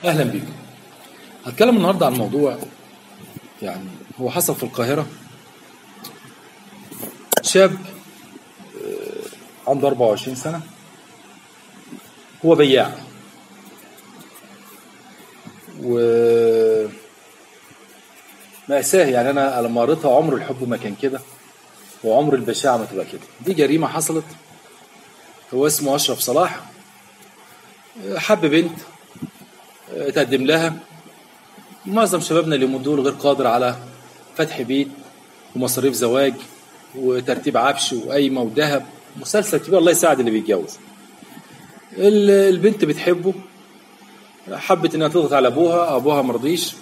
اهلا بيكم هتكلم النهارده عن موضوع يعني هو حصل في القاهره شاب آه، عنده 24 سنه هو بياع و مأساة يعني أنا لما قريتها عمر الحب ما كان كده وعمر البشاعة ما تبقى كده دي جريمة حصلت هو اسمه أشرف صلاح حب بنت تقدم لها معظم شبابنا اليومين دول غير قادر على فتح بيت ومصاريف زواج وترتيب عفش وقايمة وذهب مسلسل كبير الله يساعد اللي بيتجوز ال- البنت بتحبه حبت انها تضغط على ابوها ابوها مرضيش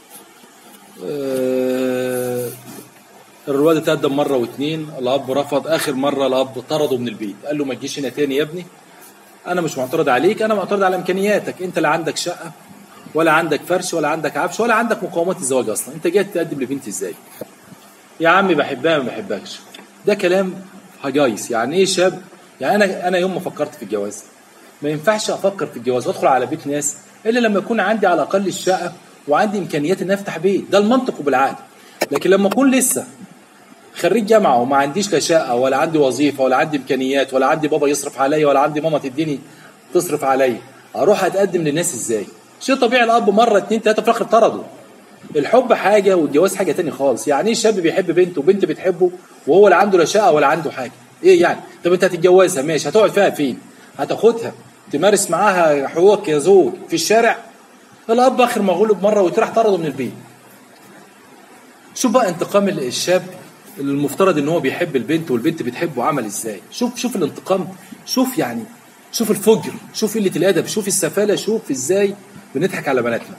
آه، الواد اتقدم مره واتنين الاب رفض اخر مره الاب طرده من البيت قال له ما تجيش هنا تاني يا ابني انا مش معترض عليك انا معترض على امكانياتك انت لا عندك شقه ولا عندك فرش ولا عندك عفش ولا عندك مقومات الزواج اصلا انت جاي تقدم لبنتي ازاي يا عمي بحبها ما بحبكش ده كلام هجايس يعني ايه شاب يعني انا انا يوم ما فكرت في الجواز ما ينفعش افكر في الجواز وادخل على بيت ناس الا لما يكون عندي على الاقل الشقه وعندي امكانيات ان افتح بيت ده المنطق وبالعقل لكن لما اكون لسه خريج جامعه وما عنديش لا شقه ولا عندي وظيفه ولا عندي امكانيات ولا عندي بابا يصرف عليا ولا عندي ماما تديني تصرف عليا اروح اتقدم للناس ازاي شيء طبيعي الاب مره اتنين تلاته في الاخر طرده الحب حاجه والجواز حاجه تاني خالص يعني ايه شاب بيحب بنت وبنت بتحبه وهو لا عنده لا شقه ولا عنده حاجه ايه يعني طب انت هتتجوزها ماشي هتقعد فيها فين هتاخدها تمارس معاها حقوقك يا زوج في الشارع الاب اخر ما غلب مره ويتراح طرده من البيت شوف بقى انتقام الشاب اللي المفترض ان هو بيحب البنت والبنت بتحبه عمل ازاي شوف شوف الانتقام شوف يعني شوف الفجر شوف قله الادب شوف السفاله شوف ازاي بنضحك على بناتنا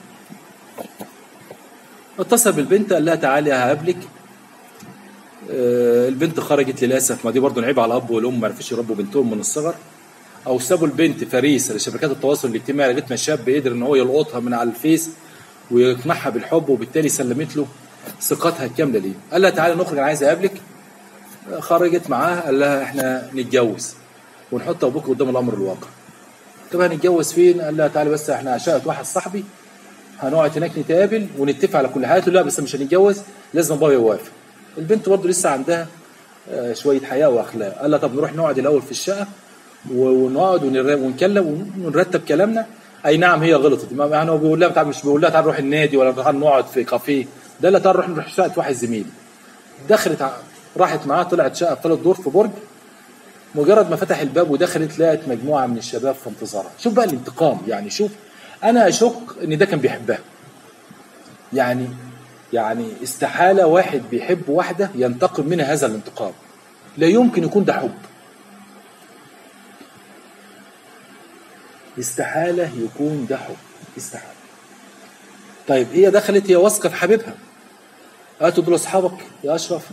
اتصل بالبنت قال لها تعالي هقابلك آه، البنت خرجت للاسف ما دي برضه نعيب على الاب والام ما عرفوش يربوا بنتهم من الصغر او سابوا البنت فريسه لشبكات التواصل الاجتماعي لغايه ما الشاب قدر ان هو يلقطها من على الفيس ويقنعها بالحب وبالتالي سلمت له ثقتها الكامله ليه قال لها تعالى نخرج انا عايز اقابلك خرجت معاه قال لها احنا نتجوز ونحط ابوك قدام الامر الواقع طب هنتجوز فين قال لها تعالى بس احنا شقه واحد صاحبي هنقعد هناك نتقابل ونتفق على كل حاجه قالت له لا بس مش هنتجوز لازم بابا يوافق البنت برضه لسه عندها آه، شويه حياء واخلاق قال لها طب نروح نقعد الاول في الشقه و- ونقعد ونر- ونكلم ونرتب كلامنا اي نعم هي غلطت ما- يعني هو بيقول لها تعال مش بيقول لها تعال نروح النادي ولا تعال نقعد في كافيه ده لا تعال نروح نروح شقه واحد زميلي دخلت ع- راحت معاه طلعت شقه في ثلاث دور في برج مجرد ما فتح الباب ودخلت لقت مجموعه من الشباب في انتظارها شوف بقى الانتقام يعني شوف انا اشك ان ده كان بيحبها يعني يعني استحاله واحد بيحب واحده ينتقم منها هذا الانتقام لا يمكن يكون ده حب استحاله يكون ده حب استحاله طيب هي دخلت هي واثقه في حبيبها قالت له دول اصحابك يا اشرف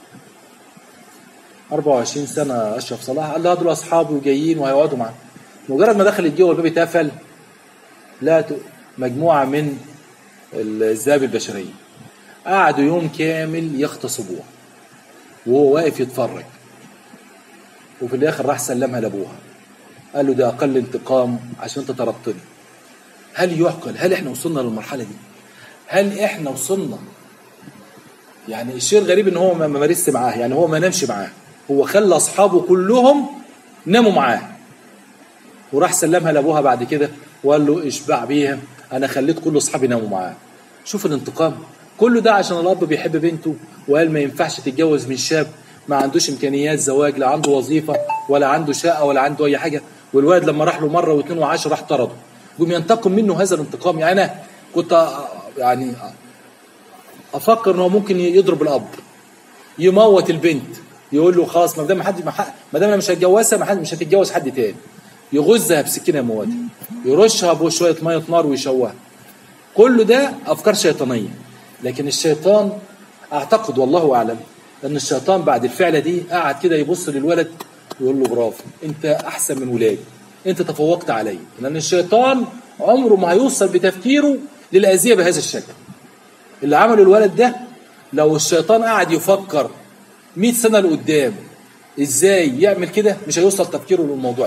24 سنه اشرف صلاح قال لها دول اصحابي وجايين وهيقعدوا معانا مجرد ما دخلت جوه الباب اتقفل لقت مجموعه من الذئاب البشريه قعدوا يوم كامل يغتصبوها وهو واقف يتفرج وفي الاخر راح سلمها لابوها قال له ده اقل انتقام عشان انت طردتني هل يعقل هل احنا وصلنا للمرحله دي هل احنا وصلنا يعني الشيء الغريب ان هو ما ما مارسش معاه يعني هو ما نامش معاه هو خلى اصحابه كلهم ناموا معاه وراح سلمها لابوها بعد كده وقال له اشبع بيها انا خليت كل اصحابي يناموا معاه شوف الانتقام كله ده عشان الاب بيحب بنته وقال ما ينفعش تتجوز من شاب ما عندوش امكانيات زواج لا عنده وظيفه ولا عنده شقه ولا عنده اي حاجه والواد لما راح له مره واثنين وعشرة راح طرده قوم ينتقم منه هذا الانتقام يعني انا كنت أ- يعني افكر ان هو ممكن يضرب الاب يموت البنت يقول له خلاص ما دام حد ما دام انا مش هتجوزها ما حد مش هتتجوز حد تاني يغزها بسكينه يموتها يرشها بشويه ميه نار ويشوهها كل ده افكار شيطانيه لكن الشيطان اعتقد والله اعلم ان الشيطان بعد الفعله دي قعد كده يبص للولد ويقول له برافو انت احسن من ولادي انت تفوقت علي لان الشيطان عمره ما هيوصل بتفكيره للاذيه بهذا الشكل اللي عمله الولد ده لو الشيطان قعد يفكر 100 سنه لقدام ازاي يعمل كده مش هيوصل تفكيره للموضوع ده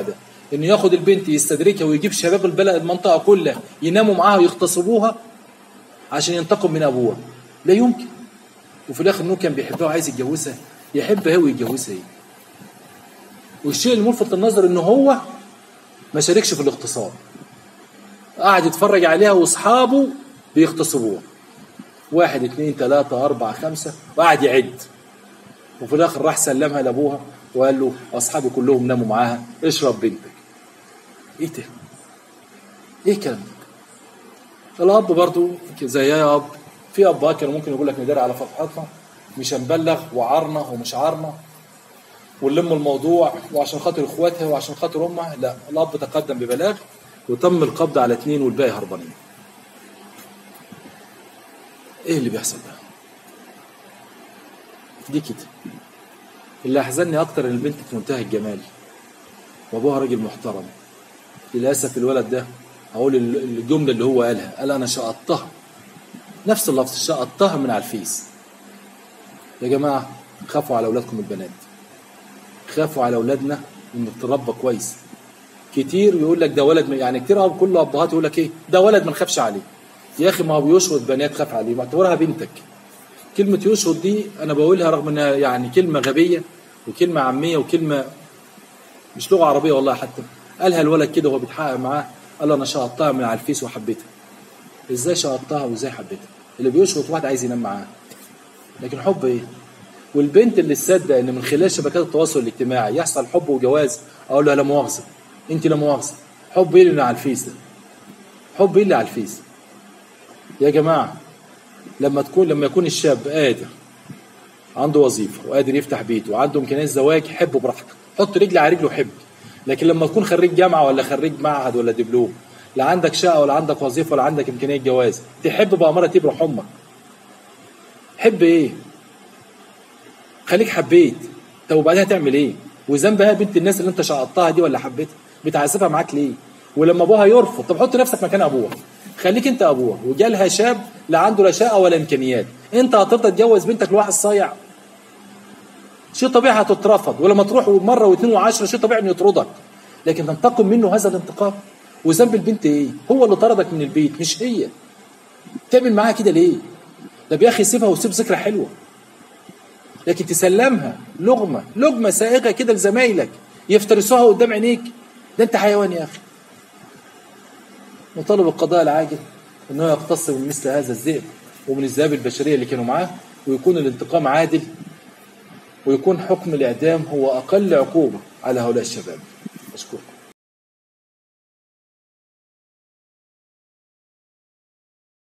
انه ياخد البنت يستدركها ويجيب شباب البلد المنطقه كلها يناموا معاها ويغتصبوها عشان ينتقم من ابوها لا يمكن وفي الاخر انه كان بيحبها وعايز يتجوزها يحبها هو ويتجوزها ايه والشيء الملفت للنظر انه هو ما شاركش في الاغتصاب قعد يتفرج عليها واصحابه بيغتصبوها واحد اثنين ثلاثة أربعة خمسة وقعد يعد وفي الآخر راح سلمها لأبوها وقال له أصحابي كلهم ناموا معاها اشرب بنتك إيه ده؟ إيه الكلام ده؟ الأب برضو زي يا أب في أباء كانوا ممكن يقول لك ندار على صفحتنا مش هنبلغ وعارنا ومش عارنا ونلم الموضوع وعشان خاطر اخواتها وعشان خاطر امها لا الاب تقدم ببلاغ وتم القبض على اثنين والباقي هربانين ايه اللي بيحصل ده دي كده اللي احزنني اكتر ان البنت في منتهى الجمال وابوها راجل محترم للاسف الولد ده اقول الجمله اللي هو قالها قال انا شقطتها نفس اللفظ شقطتها من على الفيس يا جماعه خافوا على اولادكم البنات خافوا على اولادنا ان تربى كويس كتير يقول لك ده ولد يعني كتير اب كل ابهات يقول لك ايه ده ولد ما نخافش عليه يا اخي ما هو بيشرط بنات خاف عليه معتبرها بنتك كلمة يشرط دي أنا بقولها رغم إنها يعني كلمة غبية وكلمة عامية وكلمة مش لغة عربية والله حتى قالها الولد كده وهو بيتحقق معاه قال أنا شقطتها من على الفيس وحبيتها إزاي شقطتها وإزاي حبيتها اللي بيشرط واحد عايز ينام معاه لكن حب إيه والبنت اللي تصدق ان من خلال شبكات التواصل الاجتماعي يحصل حب وجواز اقول لها لا مؤاخذه انت لا مؤاخذه حب ايه اللي على الفيس ده حب ايه اللي على الفيس يا جماعه لما تكون لما يكون الشاب قادر عنده وظيفه وقادر يفتح بيته وعنده امكانيات زواج حبه براحتك حط رجل على رجله حب لكن لما تكون خريج جامعه ولا خريج معهد ولا دبلوم لا عندك شقه ولا عندك وظيفه ولا عندك امكانيه جواز تحب بأمارة تبرح امك حب ايه خليك حبيت طب وبعدين هتعمل ايه وذنبها بنت الناس اللي انت شقطتها دي ولا حبيتها بتعذبها معاك ليه ولما ابوها يرفض طب حط نفسك مكان ابوها خليك انت ابوها وجالها شاب لا عنده لا شقه ولا امكانيات انت هترضى تجوز بنتك لواحد صايع شيء طبيعي هتترفض ولما تروح مره واثنين وعشرة شيء طبيعي انه يطردك لكن تنتقم منه هذا الانتقام وذنب البنت ايه هو اللي طردك من البيت مش هي تعمل معاها كده ليه ده يا اخي سيبها وسيب ذكرى حلوه لكن تسلمها لغمة لغمة سائغة كده لزمايلك يفترسوها قدام عينيك ده انت حيوان يا اخي نطالب القضاء العاجل انه يقتص من مثل هذا الذئب ومن الذئاب البشرية اللي كانوا معاه ويكون الانتقام عادل ويكون حكم الإعدام هو أقل عقوبة على هؤلاء الشباب أشكرك